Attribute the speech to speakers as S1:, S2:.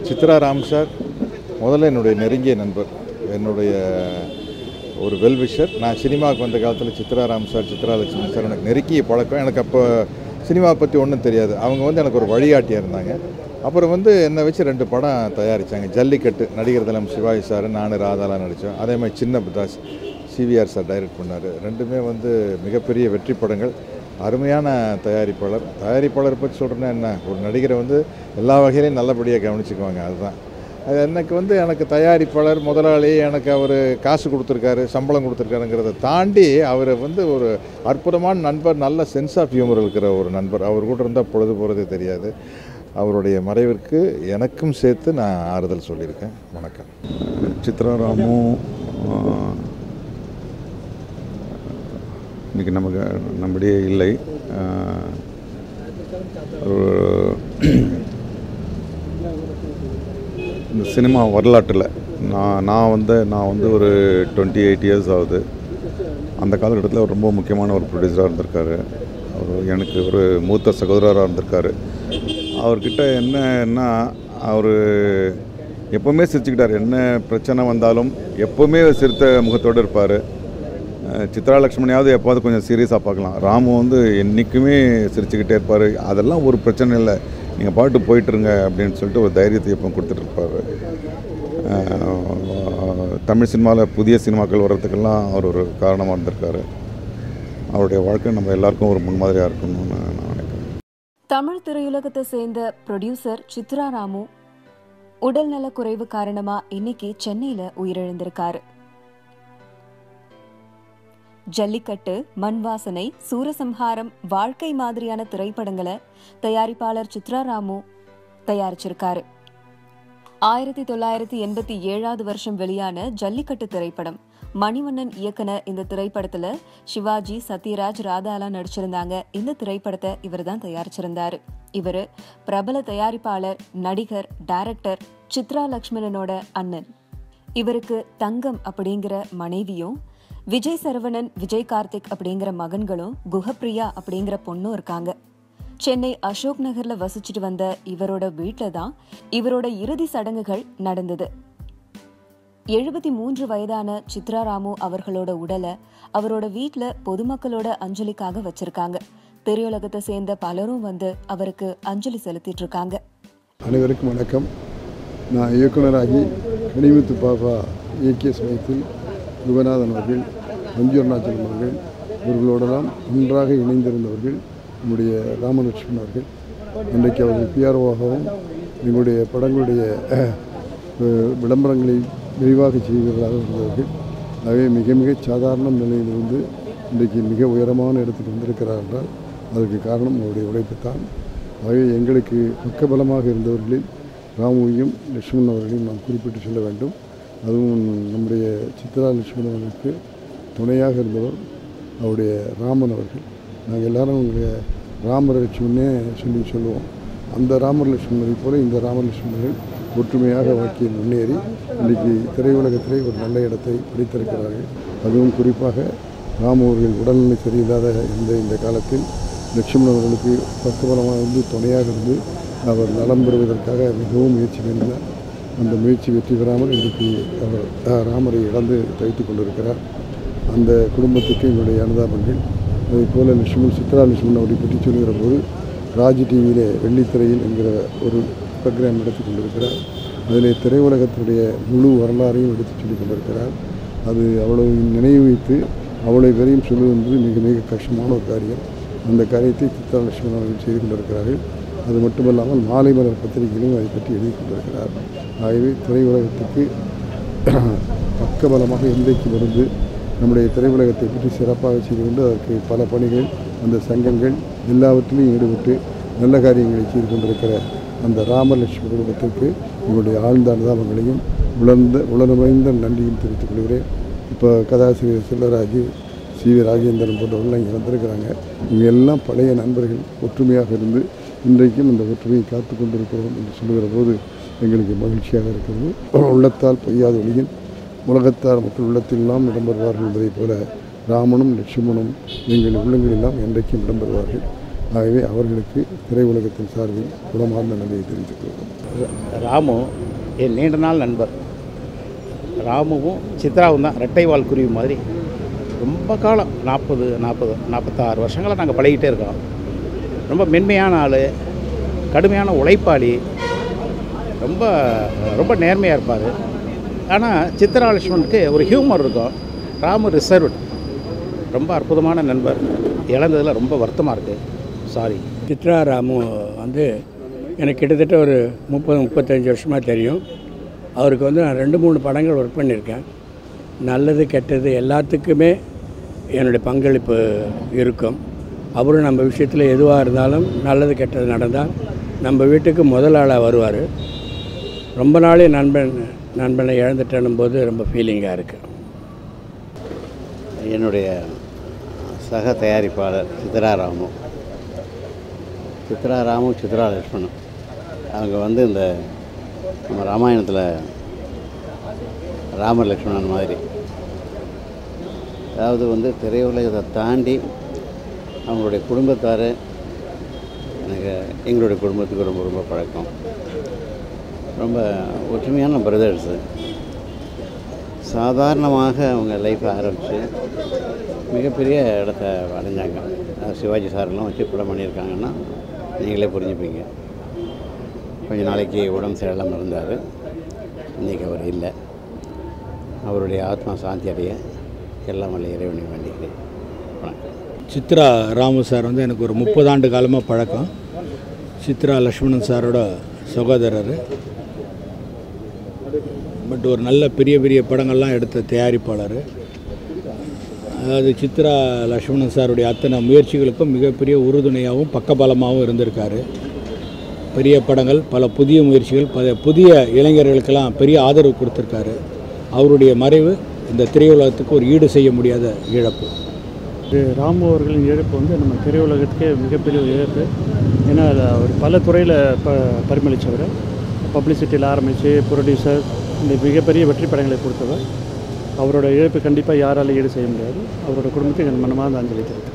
S1: Chitra Ram sir முதல்ல என்னுடைய நெருங்கிய நண்பர் என்னுடைய ஒரு வெல்விஷர் நான் சினிமாவுக்கு வந்த காலத்தில் சித்ரா ராம் சார் சித்ரா லட்சுமி சார் எனக்கு நெருங்கிய பழக்கம் எனக்கு அப்போ சினிமா பற்றி ஒன்றும் தெரியாது அவங்க வந்து எனக்கு ஒரு வழிகாட்டியாக இருந்தாங்க அப்புறம் வந்து என்னை வச்சு ரெண்டு படம் தயாரித்தாங்க ஜல்லிக்கட்டு நடிகர் தலம் சிவாஜி சார் நான் ராதாலாம் நடித்தோம் அதே மாதிரி சின்ன பிதாஸ் சிவிஆர் சார் டைரக்ட் பண்ணார் ரெண்டுமே வந்து மிகப்பெரிய வெற்றி படங்கள் அருமையான தயாரிப்பாளர் தயாரிப்பாளர் பற்றி சொல்கிறேன்னா என்ன ஒரு நடிகரை வந்து எல்லா வகையிலையும் நல்லபடியாக கவனிச்சுக்குவாங்க அதுதான் அது எனக்கு வந்து எனக்கு தயாரிப்பாளர் முதலாளி எனக்கு அவர் காசு கொடுத்துருக்காரு சம்பளம் கொடுத்துருக்காருங்கிறத தாண்டி அவர் வந்து ஒரு அற்புதமான நண்பர் நல்ல சென்ஸ் ஆஃப் ஹியூமர் இருக்கிற ஒரு நண்பர் அவர் கூட இருந்தால் பொழுது போகிறதே தெரியாது அவருடைய மறைவிற்கு எனக்கும் சேர்த்து நான் ஆறுதல் சொல்லியிருக்கேன் வணக்கம்
S2: சித்ராராமு இன்றைக்கி நமக்கு நம்மிடையே இல்லை ஆஹ், ஒரு இந்த சினிமா வரலாற்றில் நான் நான் வந்து நான் வந்து ஒரு டுவெண்ட்டி எயிட் இயர்ஸ் ஆகுது அந்த காலகட்டத்தில் அவர் ரொம்ப முக்கியமான ஒரு ப்ரொடியூசராக இருந்திருக்காரு அவர் எனக்கு ஒரு மூத்த சகோதரராக இருந்திருக்காரு அவர்கிட்ட என்னன்னா அவர் எப்போவுமே சிரிச்சுக்கிட்டார் என்ன பிரச்சனை வந்தாலும் எப்போவுமே சிரித்த முகத்தோடு இருப்பார் சித்ரா லக்ஷ்மணியாவது எப்போது கொஞ்சம் சீரியஸாக பார்க்கலாம் ராமு வந்து என்றைக்குமே சிரிச்சுக்கிட்டே இருப்பார் அதெல்லாம் ஒரு பிரச்சனை இல்லை நீங்கள் பாட்டு போயிட்டுருங்க அப்படின்னு சொல்லிட்டு ஒரு தைரியத்தை எப்போ கொடுத்துட்ருப்பார் தமிழ் சினிமாவில் புதிய சினிமாக்கள் வர்றதுக்கெல்லாம் அவர் ஒரு காரணமாக இருந்திருக்காரு அவருடைய வாழ்க்கை நம்ம எல்லாருக்கும் ஒரு முன்மாதிரியாக இருக்கணும்னு நான் நினைக்கிறேன்
S3: தமிழ் திரையுலகத்தை சேர்ந்த ப்ரொடியூசர் சித்ரா ராமு உடல்நல குறைவு காரணமா இன்னைக்கு சென்னையில உயிரிழந்திருக்காரு ஜல்லிக்கட்டு மண் வாசனை சூரசம்ஹாரம் வாழ்க்கை மாதிரியான திரைப்படங்களை தயாரிப்பாளர் சித்ரா ராமு தயாரிச்சிருக்காரு ஆயிரத்தி தொள்ளாயிரத்தி எண்பத்தி ஏழாவது வருஷம் வெளியான ஜல்லிக்கட்டு திரைப்படம் மணிவண்ணன் இயக்குன இந்த திரைப்படத்துல சிவாஜி சத்யராஜ் ராதாலாம் நடிச்சிருந்தாங்க இந்த திரைப்படத்தை இவர் தான் தயாரிச்சிருந்தாரு இவரு பிரபல தயாரிப்பாளர் நடிகர் டைரக்டர் சித்ரா லக்ஷ்மணனோட அண்ணன் இவருக்கு தங்கம் அப்படிங்கிற மனைவியும் விஜய் சரவணன் விஜய் கார்த்திக் அப்படிங்கிற மகன்களும் குஹப்ரியா அப்படிங்கிற பொண்ணும் இருக்காங்க சென்னை அசோக் நகர்ல வசிச்சுட்டு வந்த இவரோட வீட்ல தான் இவரோட இறுதி சடங்குகள் நடந்தது எழுபத்தி மூன்று வயதான சித்ரா ராமு அவர்களோட உடலை அவரோட வீட்ல பொதுமக்களோட அஞ்சலிக்காக வச்சிருக்காங்க திரையுலகத்தை சேர்ந்த பலரும் வந்து அவருக்கு அஞ்சலி செலுத்திட்டு இருக்காங்க
S4: அனைவருக்கும் வணக்கம் நான் இயக்குனராகி கனிமுத்து பாபா இயக்கிய சமயத்தில் யுகநாதன் அவர்கள் மஞ்சு அருணாச்சலம் அவர்கள் இவர்களோடெல்லாம் ஒன்றாக இணைந்திருந்தவர்கள் நம்முடைய ராமலட்சுமணன் அவர்கள் இன்றைக்கு அவர்கள் பிஆர்ஓவாகவும் எங்களுடைய படங்களுடைய அஹ், விளம்பரங்களை விரிவாக செய்கிறவர்களாக இருந்தவர்கள் ஆகவே மிக மிக சாதாரண நிலையிலிருந்து இன்றைக்கு மிக உயரமான இடத்துக்கு வந்திருக்கிறார் என்றால் அதற்கு காரணம் அவருடைய உழைப்பு தான் ஆகவே எங்களுக்கு பக்கபலமாக இருந்தவர்களில் ராமுவையும் லட்சுமணன் அவர்களையும் நாம் குறிப்பிட்டு சொல்ல வேண்டும் அதுவும் நம்முடைய சித்ரா லட்சுமணன் அவர்களுக்கு துணையாக இருந்தவர் அவருடைய ராமன் அவர்கள் நாங்கள் எல்லாரும் உங்களுடைய ராமர் லட்சுமணே சொல்லி சொல்லுவோம் அந்த ராமர் லட்சுமணரை போல இந்த ராமர் லட்சுமணர்கள் ஒற்றுமையாக வாழ்க்கையில் முன்னேறி இன்றைக்கு திரையுலகத்திலே ஒரு நல்ல இடத்தை பிடித்திருக்கிறார்கள் அதுவும் குறிப்பாக ராமு அவர்கள் உடல்நிலை சரியில்லாத இருந்த இந்த காலத்தில் லட்சுமணன் அவர்களுக்கு பக்கபலமாக இருந்து துணையாக இருந்து அவர் நலம் பெறுவதற்காக மிகவும் முயற்சி செய்தார் அந்த முயற்சி வெற்றி பெறாமல் இன்றைக்கு அவர் அஹ், ராமரை இழந்து தவித்துக் கொண்டிருக்கிறார் அந்த குடும்பத்துக்கு எங்களுடைய அனுதாபங்கள் அதே போல் லட்சுமண் சித்ரா லட்சுமணன் அவரை பற்றி சொல்லுகிற போது ராஜ் டிவியிலே வெள்ளித்திரையில் என்கிற ஒரு ப்ரோக்ராம் நடத்தி கொண்டிருக்கிறார் அதிலே திரையுலகத்தினுடைய முழு வரலாறையும் எடுத்துச் சொல்லிக் கொண்டிருக்கிறார் அது அவ்வளவு நினைவு வைத்து அவ்வளவு பேரையும் சொல்லுவது என்பது மிக மிக கஷ்டமான ஒரு காரியம் அந்த காரியத்தை சித்ரா லட்சுமணன் அவர்கள் செய்து கொண்டிருக்கிறார்கள் அது மட்டுமல்லாமல் மாலை மலர் பத்திரிகையிலும் அதை பற்றி எழுதி கொண்டிருக்கிறார் ஆகவே திரையுலகத்துக்கு பக்கபலமாக இன்றைக்கு இருந்து நம்முடைய திரையுலகத்தை பற்றி சிறப்பாக செய்து கொண்டு அதற்கு பல பணிகள் அந்த சங்கங்கள் எல்லாவற்றிலும் ஈடுபட்டு நல்ல காரியங்களை செய்து கொண்டிருக்கிற அந்த ராமலட்சுமி குடும்பத்திற்கு உங்களுடைய ஆழ்ந்த அனுதாபங்களையும் உணர்ந்த உணர்வைந்த நன்றியும் தெரிவித்துக் கொள்கிறேன் இப்போ கதாசிரியர் செல்வராஜ் சி வி ராஜேந்திரன் போன்றவர்கள் இங்கே வந்திருக்கிறாங்க இவங்க எல்லாம் பழைய நண்பர்கள் ஒற்றுமையாக இருந்து இன்றைக்கும் இந்த ஒற்றுமையை காத்து கொண்டிருக்கிறோம் என்று சொல்லுகிற போது எங்களுக்கு மகிழ்ச்சியாக இருக்கிறது உள்ளத்தால் பொய்யாத ஒளியின் உலகத்தார் மக்கள் உள்ளத்திலெல்லாம் இடம்பெறுவார்கள் என்பதைப் போல ராமனும் லட்சுமணும் எங்கள் உள்ளங்களெல்லாம் என்றைக்கும் இடம்பெறுவார்கள் ஆகவே அவர்களுக்கு திரையுலகத்தின் சார்பில் குணமார்ந்த நன்றியை தெரிவித்துக் கொள்கிறோம்
S5: ராமு என் நீண்ட நாள் நண்பர் ராமுவும் சித்ராவும் தான் ரெட்டை வால் குருவி மாதிரி ரொம்ப காலம் நாற்பது நாற்பது நாற்பத்தாறு வருஷங்களாக நாங்கள் பழகிட்டே இருக்கோம் ரொம்ப மென்மையான ஆள் கடுமையான உழைப்பாளி ரொம்ப ரொம்ப நேர்மையாக இருப்பார் ஆனால் சித்ரா லட்சுமணுக்கு ஒரு ஹியூமர் இருக்கும் ராமு ரிசர்வ்டு ரொம்ப அற்புதமான நண்பர் இழந்ததில் ரொம்ப வருத்தமாக இருக்குது சாரி
S6: சித்ரா ராமு வந்து எனக்கு கிட்டத்தட்ட ஒரு முப்பது முப்பத்தஞ்சு வருஷமாக தெரியும் அவருக்கு வந்து நான் ரெண்டு மூணு படங்கள் ஒர்க் பண்ணியிருக்கேன் நல்லது கெட்டது எல்லாத்துக்குமே என்னுடைய பங்களிப்பு இருக்கும் அவரும் நம்ம விஷயத்தில் எதுவாக இருந்தாலும் நல்லது கெட்டது நடந்தால் நம்ம வீட்டுக்கு முதல் ஆளாக வருவார் ரொம்ப நாளே நண்பன் நண்பனை இழந்துட்டேன்னும் போது ரொம்ப ஃபீலிங்காக இருக்குது
S5: என்னுடைய சக தயாரிப்பாளர் சித்ராராமு சித்ராராமு சித்ரா லட்சுமணன் அவங்க வந்து இந்த நம்ம ராமாயணத்தில் ராம லக்ஷ்மணன் மாதிரி அதாவது வந்து திரையுலகத்தை தாண்டி அவங்களுடைய குடும்பத்தார் எனக்கு எங்களுடைய குடும்பத்துக்கு ரொம்ப ரொம்ப பழக்கம் ரொம்ப ஒற்றுமையான பிரதர்ஸு சாதாரணமாக அவங்க லைஃப்பை ஆரம்பித்து மிகப்பெரிய இடத்த அடைஞ்சாங்க அஹ் சிவாஜி சாரெல்லாம் வச்சு படம் பண்ணியிருக்காங்கன்னா நீங்களே புரிஞ்சுப்பீங்க கொஞ்ச நாளைக்கு உடம்பு சரியில்லாமல் இருந்தார் இன்றைக்கி அவர் இல்லை அவருடைய ஆத்மா சாந்தி அடைய எல்லாம் வல்ல இறைவனை வேண்டிக்கிறேன் வணக்கம்
S6: சித்ரா ராமு சார் வந்து எனக்கு ஒரு முப்பது ஆண்டு காலமாக பழக்கம் சித்ரா லக்ஷ்மணன் சாரோட சகோதரர் பட் ஒரு நல்ல பெரிய பெரிய படங்கள்லாம் எடுத்த தயாரிப்பாளர் அதாவது சித்ரா லக்ஷ்மணன் சாருடைய அத்தனை முயற்சிகளுக்கும் மிகப்பெரிய உறுதுணையாகவும் பக்கபலமாகவும் இருந்திருக்காரு பெரிய படங்கள் பல புதிய முயற்சிகள் பல புதிய இளைஞர்களுக்கெல்லாம் பெரிய ஆதரவு கொடுத்துருக்காரு அவருடைய மறைவு இந்த திரையுலகத்துக்கு ஒரு ஈடு செய்ய முடியாத இழப்பு
S7: இது ராமு அவர்களின் இழப்பு வந்து நம்ம திரையுலகத்துக்கே மிகப்பெரிய ஒரு இழப்பு ஏன்னா அது அவர் பல துறையில் ப பரிமளித்தவர் பப்ளிசிட்டியில் ஆரம்பித்து ப்ரொடியூசர் இந்த மிகப்பெரிய வெற்றி படங்களை கொடுத்தவர் அவரோட இழப்பு கண்டிப்பாக யாராலும் ஈடு செய்ய முடியாது அவரோட குடும்பத்துக்கு என் மனமார்ந்த அஞ்சலி தெரிவிக்கிறேன்